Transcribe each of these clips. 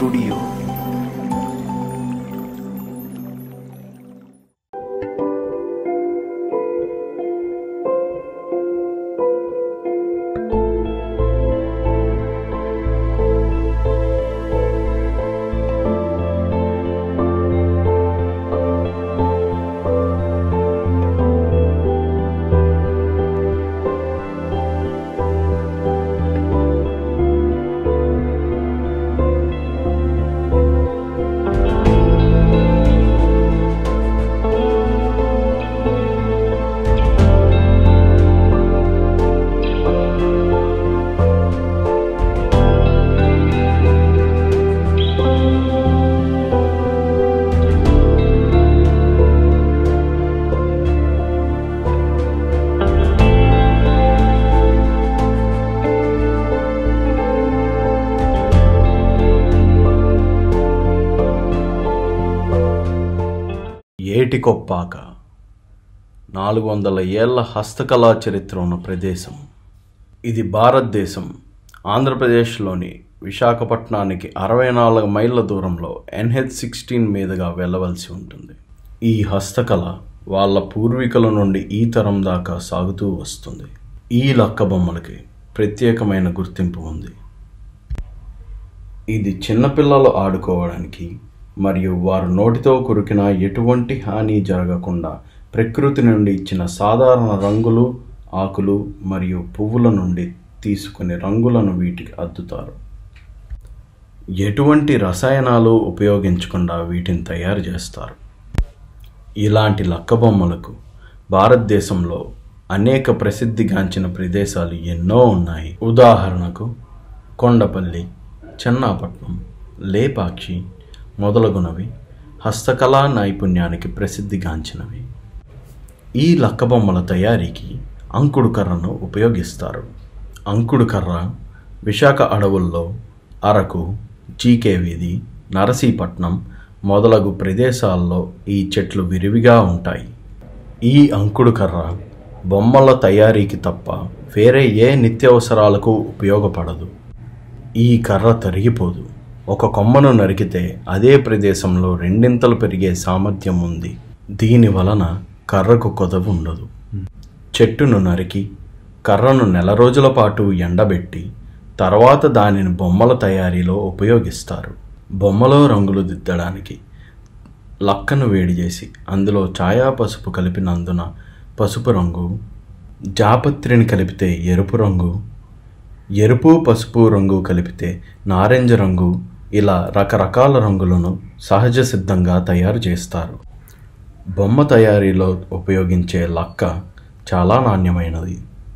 studio Etikoppaka నాలుగు వందల ఏళ్ల హస్తకళా చరిత్ర ఉన్న ప్రదేశం ఇది భారతదేశం ఆంధ్రప్రదేశ్లోని విశాఖపట్నానికి అరవై నాలుగు మైళ్ళ దూరంలో ఎన్హెచ్ సిక్స్టీన్ మీదుగా వెళ్ళవలసి ఉంటుంది ఈ హస్తకళ వాళ్ళ పూర్వీకుల నుండి ఈ తరం దాకా సాగుతూ వస్తుంది ఈ లక్క బొమ్మలకి ప్రత్యేకమైన గుర్తింపు ఉంది ఇది చిన్నపిల్లలు ఆడుకోవడానికి మరియు వారు నోటితో కురికిన ఎటువంటి హాని జరగకుండా ప్రకృతి నుండి ఇచ్చిన సాధారణ రంగులు ఆకులు మరియు పువ్వుల నుండి తీసుకుని రంగులను వీటికి అద్దుతారు ఎటువంటి రసాయనాలు ఉపయోగించకుండా వీటిని తయారు చేస్తారు ఇలాంటి లక్క బొమ్మలకు భారతదేశంలో అనేక ప్రసిద్ధిగాంచిన ప్రదేశాలు ఎన్నో ఉన్నాయి ఉదాహరణకు కొండపల్లి చెన్నాపట్నం లేపాక్షి మొదలగునవి హస్తకళా నైపుణ్యానికి ప్రసిద్ధిగాంచినవి ఈ లక్క బొమ్మల తయారీకి అంకుడు కర్రను ఉపయోగిస్తారు అంకుడు కర్ర విశాఖ అడవుల్లో అరకు జీకే వీధి నరసీపట్నం మొదలగు ప్రదేశాల్లో ఈ చెట్లు విరివిగా ఉంటాయి ఈ అంకుడు కర్ర బొమ్మల తయారీకి తప్ప వేరే ఏ నిత్యావసరాలకు ఉపయోగపడదు ఈ కర్ర తరిగిపోదు ఒక కొమ్మను నరికితే అదే ప్రదేశంలో రెండింతలు పెరిగే సామర్థ్యం ఉంది దీని వలన కర్రకు కొదవ ఉండదు చెట్టును నరికి కర్రను నెల రోజుల పాటు ఎండబెట్టి తర్వాత దానిని బొమ్మల తయారీలో ఉపయోగిస్తారు బొమ్మలో రంగులు దిద్దడానికి లక్కను వేడి చేసి అందులో ఛాయా పసుపు కలిపినందున పసుపు రంగు జాపత్రిని కలిపితే ఎరుపు రంగు ఎరుపు పసుపు రంగు కలిపితే నారింజ రంగు ఇలా రకరకాల రంగులను సహజ సిద్ధంగా తయారు చేస్తారు బొమ్మ తయారీలో ఉపయోగించే లక్క చాలా నాణ్యమైనది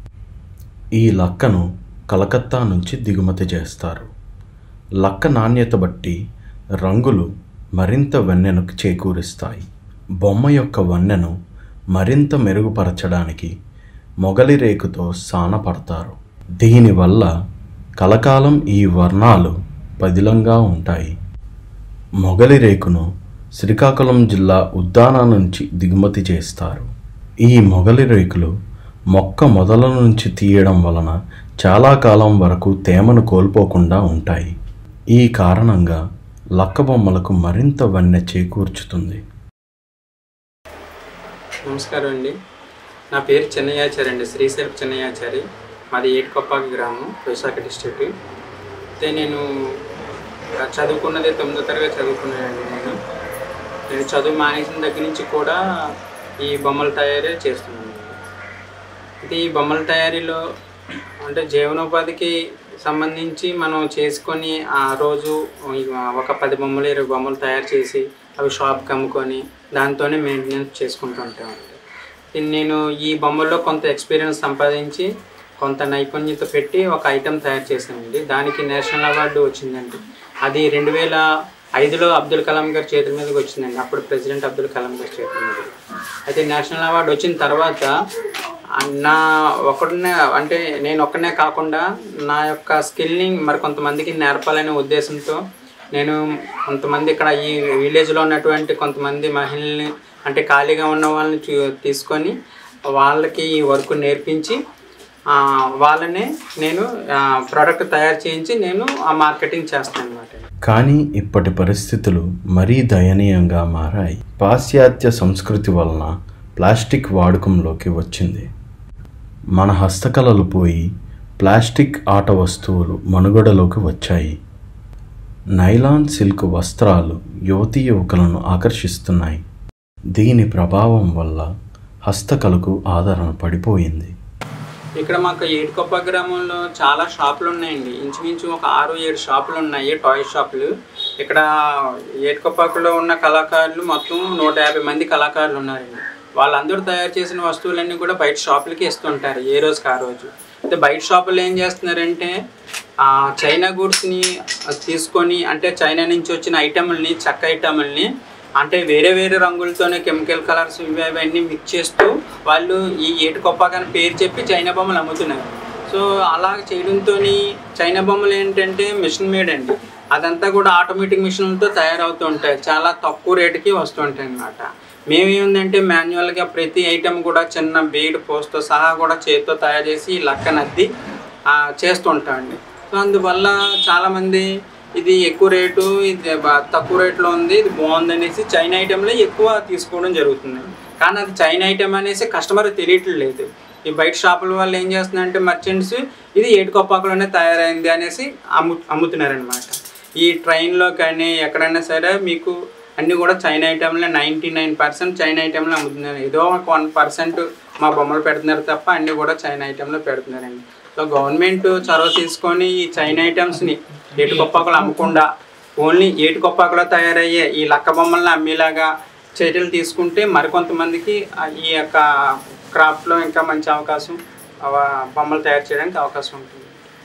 ఈ లక్కను కలకత్తా నుంచి దిగుమతి చేస్తారు లక్క నాణ్యత బట్టి రంగులు మరింత వెన్నెను చేకూరుస్తాయి బొమ్మ యొక్క వన్నెను మరింత మెరుగుపరచడానికి మొగలి రేకుతో సానపడతారు దీనివల్ల కలకాలం ఈ వర్ణాలు పదిలంగా ఉంటాయి మొగలి రేకును శ్రీకాకుళం జిల్లా ఉద్దాన నుంచి దిగుమతి చేస్తారు ఈ మొగలి రేకులు మొక్క మొదల నుంచి తీయడం వలన చాలా కాలం వరకు తేమను కోల్పోకుండా ఉంటాయి ఈ కారణంగా లక్క బొమ్మలకు మరింత వన్నె చేకూర్చుతుంది నమస్కారం అండి నా పేరు చెన్నయాచారి అండి శ్రీశైలం చెన్నయాచారి మాది ఏటికొప్పాకి గ్రామం విశాఖ డిస్ట్రిక్ట్ అయితే నేను చదువుకున్నది తొమ్మిదో తరగతి చదువుకున్నానండి నేను నేను చదువు మానేసిన దగ్గర నుంచి కూడా ఈ బొమ్మల తయారీ చేస్తున్నాను అయితే ఈ బొమ్మల తయారీలో అంటే జీవనోపాధికి సంబంధించి మనం చేసుకొని ఆ రోజు ఒక పది బొమ్మలు ఇరవై బొమ్మలు తయారు చేసి అవి షాప్కి అమ్ముకొని దాంతోనే మెయింటెనెన్స్ చేసుకుంటూ ఉంటామండి ఇది నేను ఈ బొమ్మల్లో కొంత ఎక్స్పీరియన్స్ సంపాదించి కొంత నైపుణ్యత పెట్టి ఒక ఐటెం తయారు చేశానండి దానికి నేషనల్ అవార్డు వచ్చిందండి అది రెండు వేల ఐదులో అబ్దుల్ కలాం గారి చేతుల మీదకి వచ్చిందండి అప్పుడు ప్రెసిడెంట్ అబ్దుల్ కలాం గారి చేతుల మీద అయితే నేషనల్ అవార్డు వచ్చిన తర్వాత ఆ, నా ఒకటినే అంటే నేను ఒక్కనే కాకుండా నా యొక్క స్కిల్ని మరి కొంతమందికి నేర్పాలనే ఉద్దేశంతో నేను కొంతమంది ఇక్కడ ఈ విలేజ్లో ఉన్నటువంటి కొంతమంది మహిళల్ని అంటే ఖాళీగా ఉన్న వాళ్ళని చూ- తీసుకొని వాళ్ళకి ఈ వర్క్ నేర్పించి ఆ, వాళ్ళనే నేను ప్రోడక్ట్ తయారు చేయించి నేను ఆ మార్కెటింగ్ చేస్తాను అనమాట కానీ ఇప్పటి పరిస్థితులు మరీ దయనీయంగా మారాయి పాశ్చాత్య సంస్కృతి వలన ప్లాస్టిక్ వాడకంలోకి వచ్చింది మన హస్తకళలు పోయి ప్లాస్టిక్ ఆట వస్తువులు మనుగడలోకి వచ్చాయి నైలాన్ సిల్క్ వస్త్రాలు యువతీ యువకులను ఆకర్షిస్తున్నాయి దీని ప్రభావం వల్ల హస్తకళకు ఆదరణ పడిపోయింది ఇక్కడ మాకు ఏడుకొప్ప గ్రామంలో చాలా షాపులు ఉన్నాయండి ఇంచుమించు ఒక ఆరు ఏడు షాపులు ఉన్నాయి టాయ్ షాపులు ఇక్కడ ఏడుకొప్పలో ఉన్న కళాకారులు మొత్తం నూట యాభై మంది కళాకారులు ఉన్నారండి వాళ్ళందరూ తయారు చేసిన వస్తువులన్నీ కూడా బయట షాపులకి ఇస్తుంటారు ఏ రోజుకి ఆ రోజు అయితే బయట షాపులు ఏం చేస్తున్నారంటే ఆ, చైనా గూడ్స్ని తీసుకొని అంటే చైనా నుంచి వచ్చిన ఐటమ్ని చెక్క ఐటమ్ని అంటే వేరే వేరే రంగులతోనే కెమికల్ కలర్స్ ఇవి అవన్నీ మిక్స్ చేస్తూ వాళ్ళు ఈ ఏటు కొప్పాక అని పేరు చెప్పి చైనా బొమ్మలు అమ్ముతున్నారు సో అలా చేయడంతో చైనా బొమ్మలు ఏంటంటే మిషన్ మేడ్ అండి అదంతా కూడా ఆటోమేటిక్ మిషన్లతో తయారవుతూ ఉంటాయి చాలా తక్కువ రేటుకి వస్తుంటాయి అన్నమాట మేమేముందంటే మాన్యువల్గా ప్రతి ఐటెం కూడా చిన్న బీడ్ పోస్ట్తో సహా కూడా చేతితో తయారు చేసి లక్కనద్ది ఆ, చేస్తుంటామండి సో అందువల్ల చాలామంది ఇది ఎక్కువ రేటు ఇది బా- తక్కువ రేట్లో ఉంది ఇది బాగుంది అనేసి చైనా ఐటెంలో ఎక్కువ తీసుకోవడం జరుగుతుంది కానీ అది చైనా ఐటెం అనేసి కస్టమర్ తెలియట్లేదు ఈ బయట షాపుల వాళ్ళు ఏం చేస్తున్నారంటే మర్చెంట్స్ ఇది ఏటుకొప్పాకులోనే తయారైంది అనేసి అమ్ము అమ్ముతున్నారనమాట ఈ ట్రైన్లో కానీ ఎక్కడైనా సరే మీకు అన్నీ కూడా చైనా ఐటెంలో నైంటీ నైన్ పర్సెంట్ చైనా ఐటెంలో అమ్ముతున్నారు ఏదో ఒక వన్ పర్సెంట్ మా బొమ్మలు పెడుతున్నారు తప్ప అన్నీ కూడా చైనా ఐటెంలో పెడుతున్నారండి సో గవర్నమెంట్ చొరవ తీసుకొని ఈ చైనా ఐటమ్స్ని ఏటుకొప్పాకులు అమ్మకుండా ఓన్లీ ఏటుకొప్పాకులో తయారయ్యే ఈ లక్క బొమ్మల్ని అమ్మేలాగా చర్యలు తీసుకుంటే మరికొంతమందికి ఆ ఈ యొక్క క్రాఫ్ట్లో ఇంకా మంచి అవకాశం అవ- బొమ్మలు తయారు చేయడానికి అవకాశం ఉంటుంది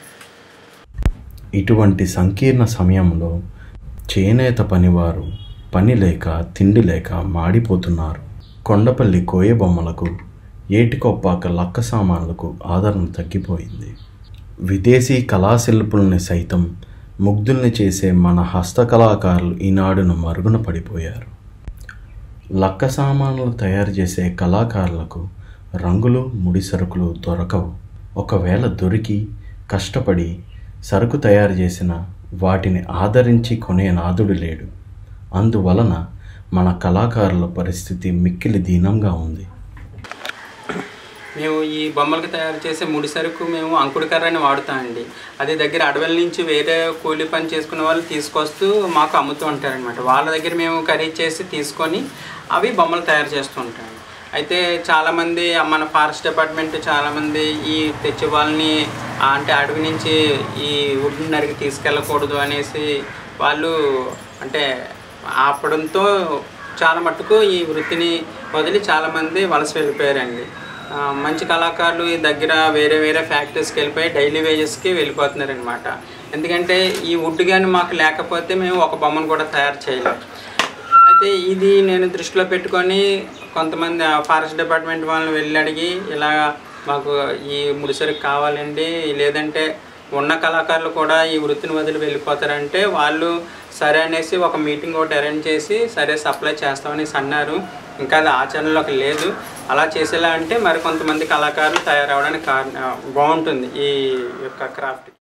ఇటువంటి సంకీర్ణ సమయంలో చేనేత పనివారు పని లేక తిండి లేక మాడిపోతున్నారు కొండపల్లి కోయ బొమ్మలకు ఏటికొప్పాక లక్క సామాన్లకు ఆదరణ తగ్గిపోయింది విదేశీ కళాశిల్పుల్ని సైతం ముగ్ధుల్ని చేసే మన హస్తకళాకారులు ఈనాడును మరుగున పడిపోయారు లక్క సామాన్లు తయారు చేసే కళాకారులకు రంగులు ముడి సరుకులు దొరకవు ఒకవేళ దొరికి కష్టపడి సరుకు తయారు చేసిన వాటిని ఆదరించి కొనే నాదుడు లేడు అందువలన మన కళాకారుల పరిస్థితి మిక్కిలి దీనంగా ఉంది మేము ఈ బొమ్మలకు తయారు చేసే ముడి సరుకు మేము అంకుడు కర్రని వాడుతామండి అది దగ్గర అడవుల నుంచి వేరే కూలి పని చేసుకునే వాళ్ళు తీసుకొస్తూ మాకు అమ్ముతూ ఉంటారనమాట వాళ్ళ దగ్గర మేము ఖరీదు చేసి తీసుకొని అవి బొమ్మలు తయారు చేస్తూ ఉంటాం అయితే చాలామంది మన ఫారెస్ట్ డిపార్ట్మెంట్ చాలామంది ఈ తెచ్చే వాళ్ళని ఆ, అంటే అడవి నుంచి ఈ వుడ్ నరికి తీసుకెళ్ళకూడదు అనేసి వాళ్ళు అంటే ఆపడంతో చాలా మట్టుకు ఈ వృత్తిని వదిలి చాలామంది వలస వెళ్ళిపోయారండి ఆ, మంచి కళాకారులు ఈ దగ్గర వేరే వేరే ఫ్యాక్టరీస్కి వెళ్ళిపోయి డైలీ వేజెస్కి వెళ్ళిపోతున్నారనమాట ఎందుకంటే ఈ వుడ్ కానీ మాకు లేకపోతే మేము ఒక బొమ్మను కూడా తయారు చేయలేం అయితే ఇది నేను దృష్టిలో పెట్టుకొని కొంతమంది ఆ ఫారెస్ట్ డిపార్ట్మెంట్ వాళ్ళని వెళ్ళి అడిగి ఇలా మాకు ఈ ముడిసరికి కావాలండి లేదంటే ఉన్న కళాకారులు కూడా ఈ వృత్తిని వదిలి వెళ్ళిపోతారంటే వాళ్ళు సరే అనేసి ఒక మీటింగ్ ఒకటి అరేంజ్ చేసి సరే సప్లై చేస్తామనేసి అన్నారు ఇంకా అది ఆచరణలోకి లేదు అలా చేసేలా అంటే మరి కొంతమంది కళాకారులు తయారవడానికి కారణం బాగుంటుంది ఈ యొక్క క్రాఫ్ట్